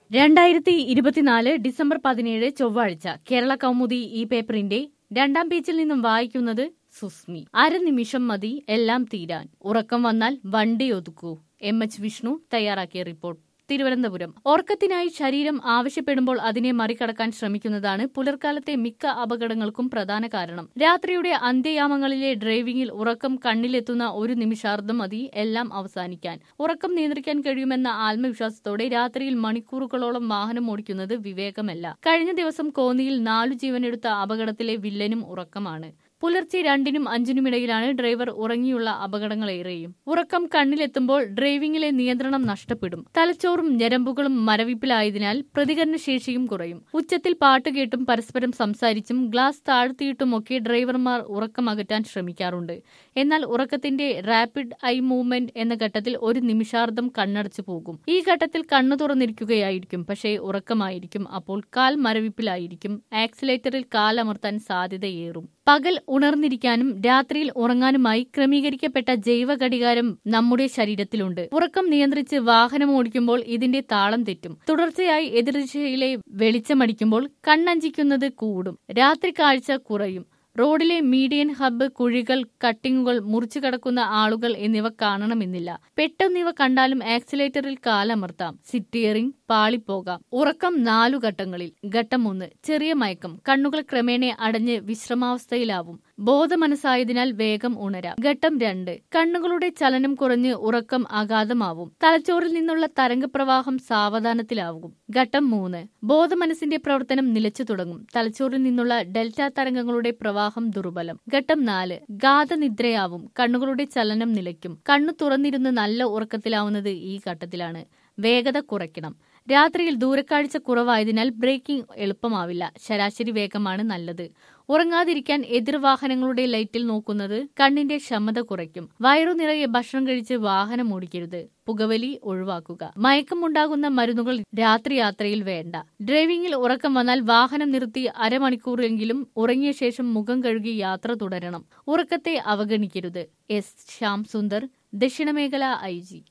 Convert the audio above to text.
രണ്ടായിരത്തി ഇരുപത്തിനാല് ഡിസംബർ പതിനേഴ് ചൊവ്വാഴ്ച കേരള കൗമുദി ഈ പേപ്പറിന്റെ രണ്ടാം പേജിൽ നിന്നും വായിക്കുന്നത് സുസ്മി അരനിമിഷം മതി എല്ലാം തീരാൻ ഉറക്കം വന്നാൽ വണ്ടി ഒതുക്കൂ എം എച്ച് വിഷ്ണു തയ്യാറാക്കിയ റിപ്പോർട്ട് തിരുവനന്തപുരം ഓർക്കത്തിനായി ശരീരം ആവശ്യപ്പെടുമ്പോൾ അതിനെ മറികടക്കാൻ ശ്രമിക്കുന്നതാണ് പുലർക്കാലത്തെ മിക്ക അപകടങ്ങൾക്കും പ്രധാന കാരണം രാത്രിയുടെ അന്ത്യയാമങ്ങളിലെ ഡ്രൈവിംഗിൽ ഉറക്കം കണ്ണിലെത്തുന്ന ഒരു നിമിഷാർദ്ധം മതി എല്ലാം അവസാനിക്കാൻ ഉറക്കം നിയന്ത്രിക്കാൻ കഴിയുമെന്ന ആത്മവിശ്വാസത്തോടെ രാത്രിയിൽ മണിക്കൂറുകളോളം വാഹനം ഓടിക്കുന്നത് വിവേകമല്ല കഴിഞ്ഞ ദിവസം കോന്നിയിൽ നാലു ജീവനെടുത്ത അപകടത്തിലെ വില്ലനും ഉറക്കമാണ് പുലർച്ചെ രണ്ടിനും അഞ്ചിനുമിടയിലാണ് ഡ്രൈവർ ഉറങ്ങിയുള്ള അപകടങ്ങളേറെയും ഉറക്കം കണ്ണിലെത്തുമ്പോൾ ഡ്രൈവിംഗിലെ നിയന്ത്രണം നഷ്ടപ്പെടും തലച്ചോറും ഞരമ്പുകളും മരവിപ്പിലായതിനാൽ പ്രതികരണശേഷിയും കുറയും ഉച്ചത്തിൽ പാട്ട് കേട്ടും പരസ്പരം സംസാരിച്ചും ഗ്ലാസ് താഴ്ത്തിയിട്ടുമൊക്കെ ഡ്രൈവർമാർ ഉറക്കം അകറ്റാൻ ശ്രമിക്കാറുണ്ട് എന്നാൽ ഉറക്കത്തിന്റെ റാപ്പിഡ് ഐ മൂവ്മെന്റ് എന്ന ഘട്ടത്തിൽ ഒരു നിമിഷാർദ്ധം കണ്ണടച്ചു പോകും ഈ ഘട്ടത്തിൽ കണ്ണു തുറന്നിരിക്കുകയായിരിക്കും പക്ഷേ ഉറക്കമായിരിക്കും അപ്പോൾ കാൽ മരവിപ്പിലായിരിക്കും ആക്സിലേറ്ററിൽ കാലമർത്താൻ സാധ്യതയേറും പകൽ ഉണർന്നിരിക്കാനും രാത്രിയിൽ ഉറങ്ങാനുമായി ക്രമീകരിക്കപ്പെട്ട ജൈവ ഘടികാരം നമ്മുടെ ശരീരത്തിലുണ്ട് ഉറക്കം നിയന്ത്രിച്ച് വാഹനം ഓടിക്കുമ്പോൾ ഇതിന്റെ താളം തെറ്റും തുടർച്ചയായി എതിർദിശയിലെ വെളിച്ചമടിക്കുമ്പോൾ കണ്ണഞ്ചിക്കുന്നത് കൂടും രാത്രി കാഴ്ച കുറയും റോഡിലെ മീഡിയൻ ഹബ്ബ് കുഴികൾ കട്ടിങ്ങുകൾ മുറിച്ചു കടക്കുന്ന ആളുകൾ എന്നിവ കാണണമെന്നില്ല പെട്ടെന്നിവ കണ്ടാലും ആക്സിലേറ്ററിൽ കാലമർത്താം സിറ്റിയറിംഗ് പാളിപ്പോകാം ഉറക്കം നാലു ഘട്ടങ്ങളിൽ ഘട്ടം ഒന്ന് ചെറിയ മയക്കം കണ്ണുകൾ ക്രമേണ അടഞ്ഞ് വിശ്രമാവസ്ഥയിലാവും ബോധമനസ്സായതിനാൽ വേഗം ഉണരാം ഘട്ടം രണ്ട് കണ്ണുകളുടെ ചലനം കുറഞ്ഞ് ഉറക്കം അഗാധമാവും തലച്ചോറിൽ നിന്നുള്ള തരംഗപ്രവാഹം സാവധാനത്തിലാവും ഘട്ടം മൂന്ന് ബോധമനസ്സിന്റെ പ്രവർത്തനം നിലച്ചു തുടങ്ങും തലച്ചോറിൽ നിന്നുള്ള ഡെൽറ്റ തരംഗങ്ങളുടെ പ്രവാഹം ദുർബലം ഘട്ടം നാല് ഗാധനിദ്രയാവും കണ്ണുകളുടെ ചലനം നിലയ്ക്കും കണ്ണു തുറന്നിരുന്ന് നല്ല ഉറക്കത്തിലാവുന്നത് ഈ ഘട്ടത്തിലാണ് വേഗത കുറയ്ക്കണം രാത്രിയിൽ ദൂരക്കാഴ്ച കുറവായതിനാൽ ബ്രേക്കിംഗ് എളുപ്പമാവില്ല ശരാശരി വേഗമാണ് നല്ലത് ഉറങ്ങാതിരിക്കാൻ എതിർവാഹനങ്ങളുടെ ലൈറ്റിൽ നോക്കുന്നത് കണ്ണിന്റെ ക്ഷമത കുറയ്ക്കും വയറു നിറയെ ഭക്ഷണം കഴിച്ച് വാഹനം ഓടിക്കരുത് പുകവലി ഒഴിവാക്കുക മയക്കമുണ്ടാകുന്ന മരുന്നുകൾ രാത്രി യാത്രയിൽ വേണ്ട ഡ്രൈവിംഗിൽ ഉറക്കം വന്നാൽ വാഹനം നിർത്തി അരമണിക്കൂറെങ്കിലും ഉറങ്ങിയ ശേഷം മുഖം കഴുകി യാത്ര തുടരണം ഉറക്കത്തെ അവഗണിക്കരുത് എസ് ശ്യാം സുന്ദർ ദക്ഷിണമേഖല ഐ ജി